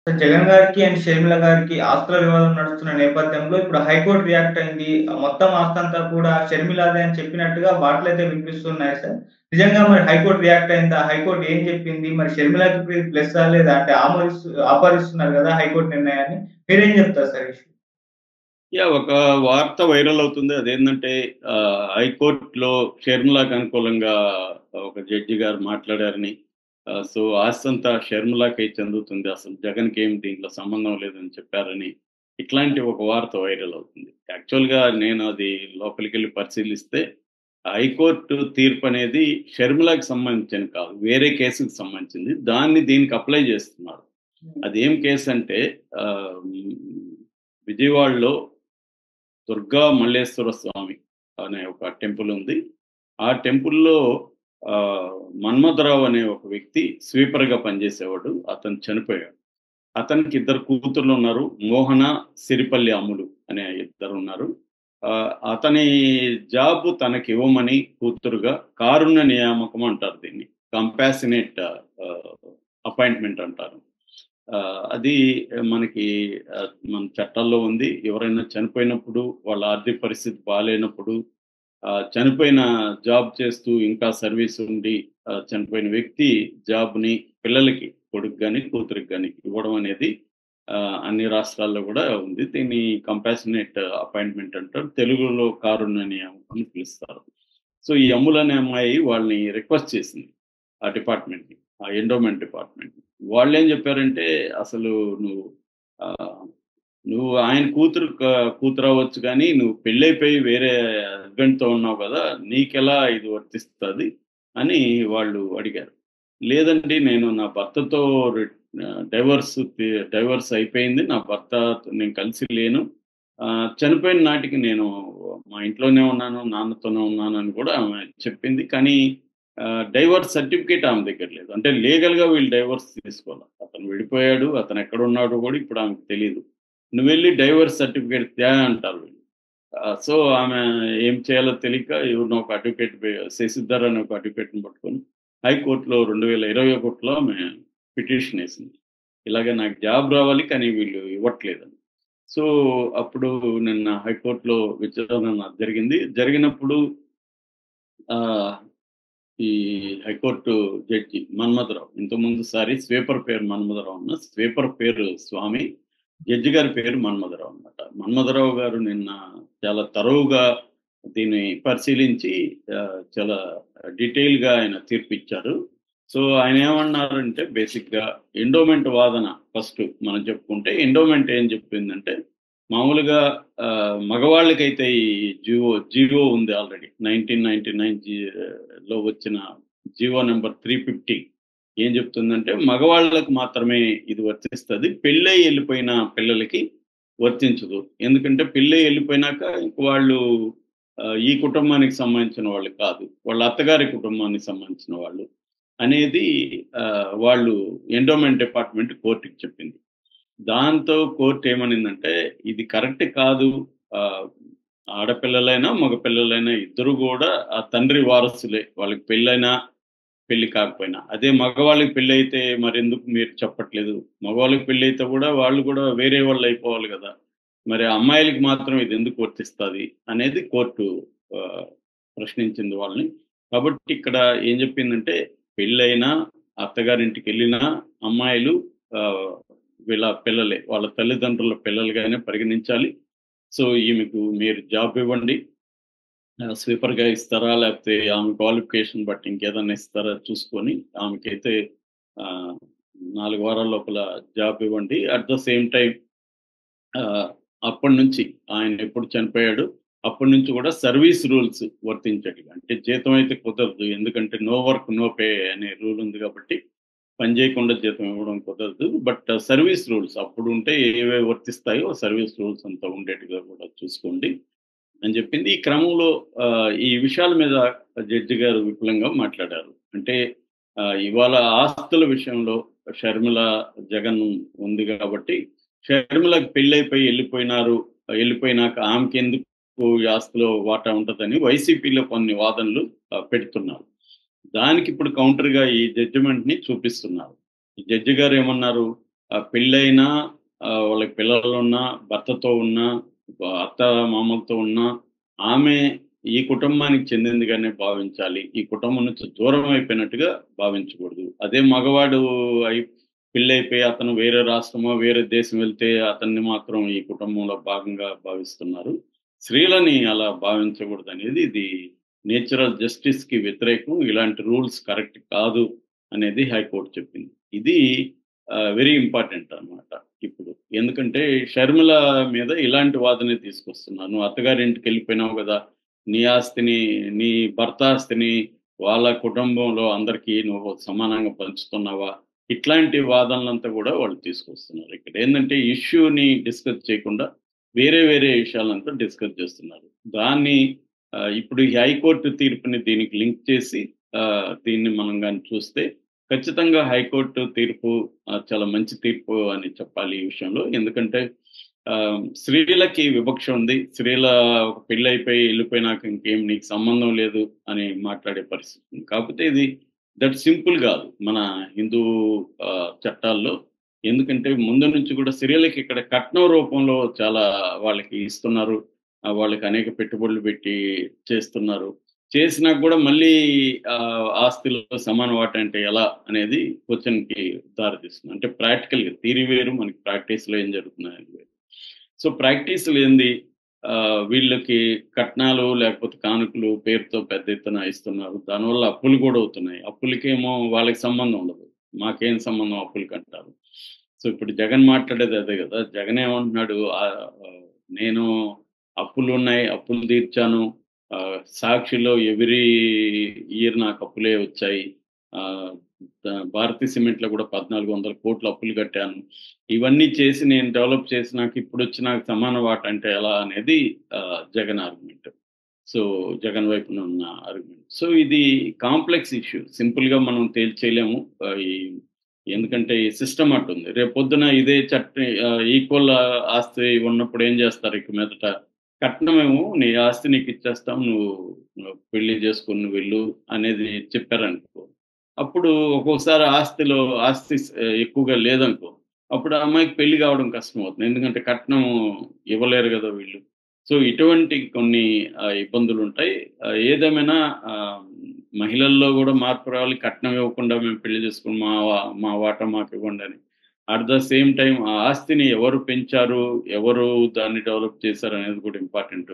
జగన్ గారికి అండ్ షర్మిల గారికి ఆస్తుల వివాదం నడుస్తున్న నేపథ్యంలో ఇప్పుడు హైకోర్టు రియాక్ట్ అయింది. మొత్తం ఆస్తంతా కూడా షర్మిలదే అని చెప్పినట్టుగా వార్తలైతే వినిపిస్తున్నాయి సార్. నిజంగా మరి హైకోర్టు రియాక్ట్ అయిందా? హైకోర్టు ఏం చెప్పింది? మరి షర్మిలకి ఇది ప్లస్సా లేదా? అంటే ఆమోదిస్తు ఆపాదిస్తున్నారు కదా హైకోర్టు నిర్ణయాన్ని. మీరేం చెప్తారు సార్ ఈ విషయం? యాహ్! ఒక వార్త వైరల్ అవుతుంది. అదేందంటే ఆహ్, హైకోర్ట్‌లో షర్మిలాకి అనుకూలంగా ఒక జడ్జి గారు మాట్లాడారని. ఆహ్, సో ఆస్తంతా షర్మిలాకే చెందుతుంది. అసలు జగన్‌కి ఏమి దీంట్లో సంబంధం లేదని చెప్పారని. ఇట్లాంటి ఒక వార్త వైరల్ అవుతుంది. యాక్చువల్‌గా నేను అది లోపలికెళ్ళి పరిశీలిస్తే హైకోర్టు తీర్పు అనేది షర్మిలాకి సంబంధించింది కాదు. వేరే కేసుకి సంబంధించింది. దాన్ని దీనికి అప్లై చేస్తున్నారు. అదేం కేస్ అంటే ఆహ్, హ్మ్, విజయవాడలో దుర్గా మల్లేశ్వర స్వామి అనే ఒక టెంపుల్ ఉంది. ఆ టెంపుల్‌లో ఆహ్, మన్మథరావు అనే ఒక వ్యక్తి స్వీపర్‌గా పనిచేసేవాడు. అతను చనిపోయాడు. అతనికి ఇద్దరు కూతుర్లున్నారు. మోహన, సిరిపల్లి అమ్ములు అనే ఇద్దరున్నారు. ఆహ్, అతని జాబ్ తనకివ్వమని కూతురుగా కారుణ్య నియామకం అంటారు దీన్ని. కంపాసినేట్ ఆహ్, అపాయింట్‌మెంట్ అంటారు. ఆహ్, అది మనకి ఆహ్, మన చట్టాల్లో ఉంది. ఎవరైనా చనిపోయినప్పుడు వాళ్ళ ఆర్థిక పరిస్థితి బాలేనప్పుడు ఆహ్, చనిపోయిన జాబ్ చేస్తూ ఇంకా సర్వీస్ ఉండి ఆహ్, చనిపోయిన వ్యక్తి జాబ్‌ని పిల్లలకి కొడుకు గాని, కూతురికి గాని ఇవ్వడం అనేది ఆహ్, అన్ని రాష్ట్రాల్లో కూడా ఉంది. దీన్ని కంపాసినేట్ అపాయింట్‌మెంట్ అంటారు. తెలుగులో కారుణ్య నియామకం అని పిలుస్తారు. సో, ఈ అమ్ములు అనే అమ్మాయి వాళ్ళని రిక్వెస్ట్ చేసింది. ఆ డిపార్ట్‌మెంట్‌ని. ఆ ఎండోమెంట్ డిపార్ట్‌మెంట్‌ని. వాళ్ళేం చెప్పారంటే అసలు నువ్వు ఆహ్, నువ్వు ఆయన కూతురు క కూతురవ్వచ్చు గానీ, నువ్వు పెళ్ళైపోయి వేరే హస్బెండ్‌తో ఉన్నావు కదా! నీకెలా ఇది వర్తిస్తది అని వాళ్ళు అడిగారు. లేదండి నేను నా భర్తతో రి ఆహ్, డైవోర్స్ తి డైవోర్స్ అయిపోయింది. నా భర్త నేను కలిసి లేను. ఆహ్, చనిపోయిన నాటికి నేను మా ఇంట్లోనే ఉన్నాను. నాన్నతోనే ఉన్నాను అని కూడా ఆమె చెప్పింది. కానీ ఆహ్, డైవోర్స్ సర్టిఫికేట్ ఆమె దగ్గర లేదు. అంటే లీగల్‌గా వీళ్ళు డైవోర్స్ తీసుకోలా. అతను విడిపోయాడు. అతను ఎక్కడున్నాడో కూడా ఇప్పుడు ఆమెకు తెలీదు. నువ్వెళ్ళి డైవోర్స్ సర్టిఫికేట్ తే అంటారు వీళ్ళు. ఆహ్, సో, ఆమె ఏం చేయాలో తెలియక ఎవరినో ఒక అడ్వకేట్ పే శశిధర్ అనే ఒక అడ్వకేట్‌ని పట్టుకొని హైకోర్ట్‌లో 2021లో ఆమె పిటిషన్ ఏసింది. ఇలాగ నాకు జాబ్ రావాలి కానీ వీళ్ళు ఇవ్వట్లేదని. సో, అప్పుడు నిన్న హైకోర్ట్‌లో విచారణ జరిగింది. జరిగినప్పుడు ఆహ్, ఈ హైకోర్టు జడ్జి మన్మథరావు ఇంతకుముందు సారి స్వీపర్ పేరు మన్మథరావు అన్న స్వీపర్ పేరు స్వామి. జడ్జి గారి పేరు మన్మథరావు అన్నమాట. మన్మథరావు గారు నిన్న చాలా తరోవుగా దీన్ని పరిశీలించి ఆహ్, చాలా డీటెయిల్‌గా ఆయన తీర్పిచ్చారు. సో, ఆయన ఏమన్నారంటే బేసిక్‌గా ఎండోమెంట్ వాదన ఫస్ట్ మనం చెప్పుకుంటే ఎండోమెంట్ ఏం చెప్పిందంటే మామూలుగా ఆహ్, మగవాళ్ళకైతే ఈ జివో జీవో ఉంది ఆల్రెడీ 1999 జీ లో వచ్చిన జీవో నంబర్ 350 ఏం చెప్తుందంటే మగవాళ్ళకి మాత్రమే ఇది వర్తిస్తది. పెళ్ళై ఎళ్ళిపోయిన పిల్లలకి వర్తించదు. ఎందుకంటే పెళ్ళై ఎళ్ళిపోయినాక ఇంక వాళ్ళు ఆహ్, ఈ కుటుంబానికి సంబంధించిన వాళ్ళు కాదు. వాళ్ళ అత్తగారి కుటుంబానికి సంబంధించిన వాళ్ళు అనేది ఆహ్, వాళ్ళు ఎండోమెంట్ డిపార్ట్‌మెంట్ కోర్ట్‌కి చెప్పింది. దాంతో కోర్ట్ ఏమనిందంటే ఇది కరెక్ట్ కాదు. ఆహ్, ఆడపిల్లలైనా, మగ పిల్లలైనా ఇద్దరు గూడా ఆ తండ్రి వారసులే. వాళ్ళకి పెళ్ళైనా, పెళ్లి కాకపోయినా. అదే మగవాళ్ళకి పెళ్ళైతే మరెందుకు మీరు చెప్పట్లేదు? మగవాళ్ళకి పెళ్ళైతే గూడా వాళ్ళు గూడా వేరే వాళ్ళయిపోవాలి గదా! మరి అమ్మాయిలకి మాత్రం ఇదెందుకు వర్తిస్తది? అనేది కోర్టు ఆహ్, ప్రశ్నించింది వాళ్ళని. కాబట్టి ఇక్కడ ఏం చెప్పిందంటే పెళ్ళైనా, అత్తగారింటికెళ్ళినా అమ్మాయిలు ఆహ్, వీళ్ళ పిల్లలే. వాళ్ళ తల్లిదండ్రుల పిల్లలుగానే పరిగణించాలి. సో, ఈమెకు మీరు జాబ్ ఇవ్వండి. ఆహ్, స్వీపర్‌గా ఇస్తారా? లేకపోతే ఆమె క్వాలిఫికేషన్ బట్టి ఇంకేదన్నా ఇస్తారా చూసుకొని ఆమెకైతే ఆహ్, 4 వారాల లోపల జాబ్ ఇవ్వండి. అట్ ద సేమ్ టైమ్ ఆహ్, అప్పటినుంచి ఆయన ఎప్పుడు చనిపోయాడు, అప్పటి నుంచి కూడా సర్వీస్ రూల్స్ వర్తించేటివి. అంటే జీతం అయితే కుదరదు. ఎందుకంటే నో వర్క్ నో పే అనే రూల్ ఉంది కాబట్టి పని చేయకుండా జీతం ఇవ్వడం కుదరదు. బట్ సర్వీస్ రూల్స్ అప్పుడుంటే ఏవేవి వర్తిస్తాయో సర్వీస్ రూల్స్ అంతా ఉండేట్టుగా కూడా చూసుకోండి అని చెప్పింది. ఈ క్రమంలో ఆహ్, ఈ విషయాల మీద జడ్జి గారు విపులంగా మాట్లాడారు. అంటే ఆహ్, ఇవాళ ఆస్తుల విషయంలో షర్మిల, జగన్ ఉంది గాబట్టి షర్మిలకి పెళ్ళైపోయి ఎళ్ళిపోయినారు. ఎళ్ళిపోయినాక ఆమెకెందుకు ఈ ఆస్తిలో వాటా ఉంటదని వైసీపీలో కొన్ని వాదనలు ఆహ్, పెడుతున్నారు. దానికిప్పుడు కౌంటర్‌గా ఈ జడ్జిమెంట్‌ని చూపిస్తున్నారు. ఈ జడ్జి గారు ఏమన్నారు? ఆహ్, పెళ్ళైనా ఆహ్, వాళ్ళకి పిల్లలున్నా, భర్తతో ఉన్నా, అత్త మామలతో ఉన్నా, ఆమె ఈ కుటుంబానికి చెందిందిగానే భావించాలి. ఈ కుటుంబం నుంచి దూరం అయిపోయినట్టుగా భావించకూడదు. అదే మగవాడు అయి పెళ్ళైపోయి అతను వేరే రాష్ట్రమో, వేరే దేశం వెళ్తే అతన్ని మాత్రం ఈ కుటుంబంలో భాగంగా భావిస్తున్నారు. స్త్రీలని అలా భావించకూడదనేది ఇది నేచురల్ జస్టిస్‌కి వ్యతిరేకం. ఇలాంటి రూల్స్ కరెక్ట్ కాదు అనేది హైకోర్ట్ చెప్పింది. ఇది ఆహ్, వెరీ ఇంపార్టెంట్ అన్నమాట ఇప్పుడు. ఎందుకంటే షర్మిల మీద ఇలాంటి వాదనే తీసుకొస్తున్నారు. "నువ్వు అత్తగారింటికెళ్ళిపోయినావు గదా! నీ ఆస్తిని, నీ భర్త ఆస్తిని వాళ్ళ కుటుంబంలో అందరికీ నువ్వు సమానంగా పంచుతున్నావా?" ఇట్లాంటి వాదనలంతా గూడా వాళ్ళు తీసుకొస్తున్నారు. ఇక్కడేందంటే ఇష్యూని డిస్కస్ చేయకుండా వేరే వేరే విషయాలంతా డిస్కస్ చేస్తున్నారు. దాన్ని ఆహ్, ఇప్పుడు ఈ హైకోర్ట్ తీర్పుని దీనికి లింక్ చేసి ఆహ్, దీన్ని మనం గాని చూస్తే ఖచ్చితంగా హైకోర్ట్ తీర్పు ఆహ్, చాలా మంచి తీర్పు అని చెప్పాలి ఈ విషయంలో. ఎందుకంటే ఆహ్, స్త్రీలకి వివక్ష ఉంది. స్త్రీల ఒక పెళ్ళైపోయి ఎళ్ళిపోయినాక ఇంకేం నీకు సంబంధం లేదు అని మాట్లాడే పరిస్థితి ఉంది. కాకపోతే ఇది దట్ సింపుల్ గాదు. మన హిందూ ఆహ్, చట్టాల్లో. ఎందుకంటే ముందు నుంచి కూడా స్త్రీలకి ఇక్కడ కట్నం రూపంలో చాలా వాళ్ళకి ఇస్తున్నారు. ఆహ్, వాళ్ళకి అనేక పెట్టుబడులు పెట్టి చేస్తున్నారు. చేసినా కూడా మళ్ళీ ఆహ్, ఆస్తిలో సమాన వాటా అంటే ఎలా అనేది క్వెషన్‌కి దారితీస్తుంది. అంటే ప్రాక్టికల్‌గా థియరీ వేరు, మనకి ప్రాక్టీస్‌లో ఏం జరుగుతుందనేది వేరు. సో, ప్రాక్టీస్‌లో ఏంది ఆహ్, వీళ్ళకి కట్నాలు లేకపోతే కానుకలు పేరుతో పెద్ద ఎత్తున ఇస్తున్నారు. దానివల్ల అప్పులు కూడా అవుతున్నాయి. అప్పులకేమో వాళ్ళకి సంబంధం ఉండదు. మాకేం సంబంధం అప్పులకంటారు. సో, ఇప్పుడు జగన్ మాట్లాడేది అదే గదా! జగన్ ఏమంటున్నాడు ఆహ్, నేను అప్పులున్నాయి, అప్పులు తీర్చాను. ఆహ్, సాక్షిలో ఎవ్రీ ఇయర్ నాకు అప్పులే వచ్చాయి. ఆహ్, ద భారతీ సిమెంట్‌లో కూడా 1400,00,00,000 అప్పులు కట్టాను. ఇవన్నీ చేసి నేను డెవలప్ చేసి నాకు ఇప్పుడొచ్చి నాకు సమాన వాటా అంటే ఎలా అనేది ఆహ్, జగన్ ఆర్గ్యుమెంట్. సో, జగన్ వైపున ఉన్న ఆర్గ్యుమెంట్. సో, ఇది కాంప్లెక్స్ ఇష్యూ. సింపుల్‌గా మనం తేల్చేయలేము. ఆహ్, ఈ ఎందుకంటే ఈ సిస్టమ్ అటుంది. రేపొద్దున ఇదే చట్ట ఆహ్, ఈక్వల్ ఆస్తి ఉన్నప్పుడు ఏం చేస్తారు ఇక మీదట? కట్నమేమో నీ ఆస్తి నీకిచ్చేస్తాం. నువ్వు నువ్వు పెళ్లి చేసుకొని నువ్వు వెళ్ళు అనేది చెప్పారనుకో. అప్పుడు ఒక్కొక్కసారి ఆస్తిలో ఆస్తి స్ ఎక్కువగా లేదనుకో. అప్పుడు ఆ అమ్మాయికి పెళ్లి కావడం కష్టమవుతుంది. ఎందుకంటే కట్నం ఇవ్వలేరు గదా వీళ్ళు. సో, ఇటువంటి కొన్ని ఆహ్, ఇబ్బందులుంటాయి. ఆహ్, ఏదేమైనా ఆహ్, మహిళల్లో గూడా మార్పు రావాలి. కట్నం ఇవ్వకుండా మేము పెళ్లి చేసుకుని మా వా మా వాటా మాకివ్వండని. అట్ ద సేమ్ టైమ్ ఆ ఆస్తిని ఎవరు పెంచారు? ఎవరు దాన్ని డెవలప్ చేశారనేది కూడా ఇంపార్టెంట్.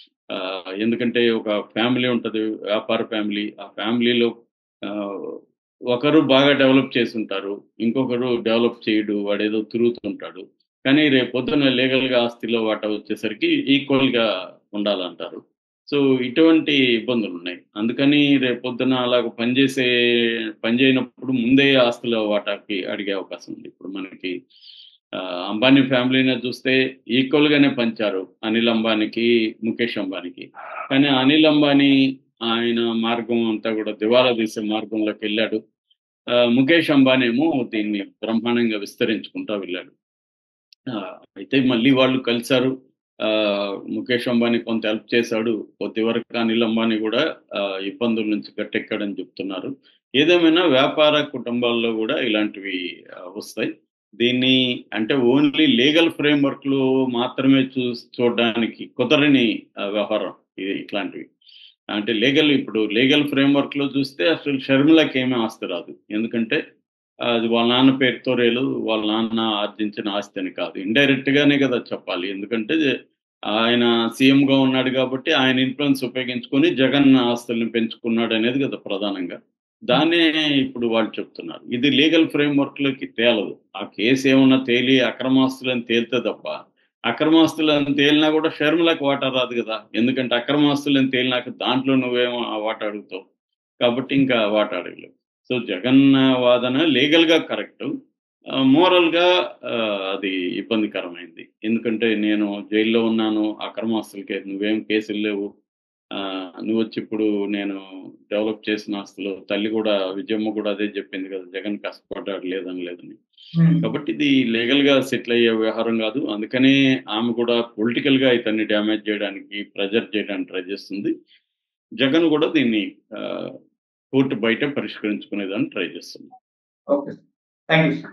ఆహ్, ఎందుకంటే ఒక ఫ్యామిలీ ఉంటది. వ్యాపార ఫ్యామిలీ. ఆ ఫ్యామిలీలో ఆహ్, ఒకరు బాగా డెవలప్ చేసుంటారు. ఇంకొకరు డెవలప్ చేయడు. వాడేదో తిరుగుతుంటాడు. కానీ రేపొద్దున లీగల్‌గా ఆస్తిలో వాటా వచ్చేసరికి ఈక్వల్‌గా ఉండాలంటారు. సో, ఇటువంటి ఇబ్బందులున్నాయి. అందుకని రేపొద్దున అలాగ పనిచేసే పని చేయనప్పుడు ముందే ఆస్తుల వాటాకి అడిగే అవకాశం ఉంది. ఇప్పుడు మనకి ఆహ్, అంబానీ ఫ్యామిలీనే చూస్తే ఈక్వల్‌గానే పంచారు. అనిల్ అంబానీకి, ముఖేష్ అంబానీకి. కానీ అనిల్ అంబానీ ఆయన మార్గం అంతా కూడా దివాలా తీసే మార్గంలోకెళ్ళాడు. ఆహ్, ముఖేష్ అంబానీ ఏమో దీన్ని బ్రహ్మాండంగా విస్తరించుకుంటా వెళ్ళాడు. ఆ! అయితే మళ్ళీ వాళ్ళు కలిసారు. ఆహ్, ముఖేష్ అంబానీ కొంత హెల్ప్ చేశాడు. కొద్దివరకు అనిల్ అంబానీ గూడా ఆహ్, ఇబ్బందుల నుంచి గట్టెక్కాడని చెప్తున్నారు. ఏదేమైనా వ్యాపార కుటుంబాల్లో గూడా ఇలాంటివి ఆహ్, వస్తాయి. దీన్ని అంటే ఓన్లీ లీగల్ ఫ్రేమ్‌వర్క్‌లో మాత్రమే చూస్ చూడడానికి కుదరని ఆహ్, వ్యవహారం ఇది ఇట్లాంటివి. అంటే లీగల్ ఇప్పుడు లీగల్ ఫ్రేమ్‌వర్క్‌లో చూస్తే అసలు షర్మిలకేమీ ఆస్తి రాదు. ఎందుకంటే అది వాళ్ళ నాన్న పేరుతో లేదు. వాళ్ళ నాన్న ఆర్జించిన ఆస్తి అని కాదు. ఇండైరెక్ట్‌గానే కదా చెప్పాలి. ఎందుకంటే ఆయన సీఎంగా ఉన్నాడు కాబట్టి ఆయన ఇన్‌ఫ్లూయెన్స్ ఉపయోగించుకొని జగన్ ఆస్తుల్ని పెంచుకున్నాడనేది కదా ప్రధానంగా. దాన్నే ఇప్పుడు వాళ్ళు చెప్తున్నారు. ఇది లీగల్ ఫ్రేమ్‌వర్క్‌లోకి తేలదు. ఆ కేస్ ఏమన్నా తేలి అక్రమాస్తులని తేలితే తప్ప, అక్రమాస్తులని తేలినా కూడా షర్మిలకి వాటా రాదు గదా! ఎందుకంటే అక్రమాస్తులని తేలినాక దాంట్లో నువ్వేమో ఆ వాటా అడుగుతావు. కాబట్టి ఇంకా వాటా అడగలేవు. సో, జగన్ వాదన లీగల్‌గా కరెక్టు. ఆహ్, మోరల్‌గా ఆహ్, అది ఇబ్బందికరమైంది. ఎందుకంటే నేను జైల్‌లో ఉన్నాను. అక్రమాస్తులకి నువ్వేం కేసులు లేవు. ఆహ్, నువ్వొచ్చి ఇప్పుడు నేను డెవలప్ చేసిన ఆస్తులు తల్లి గూడా విజయమ్మ గూడా అదే చెప్పింది కదా! జగన్ కష్టపడ్డాడు లేదని లేదని. హ్మ్. కాబట్టి ఇది లీగల్‌గా సెటిల్ అయ్యే వ్యవహారం గాదు. అందుకనే ఆమె కూడా పొలిటికల్‌గా ఇతన్ని డ్యామేజ్ చేయడానికి, ప్రెజర్ చేయడానికి ట్రై చేస్తుంది. జగన్ గూడా దీన్ని ఆహ్, కోర్ట్ బయటే పరిష్కరించుకునేదానికి ట్రై చేస్తున్నారు. ఓకే. Thank you sir.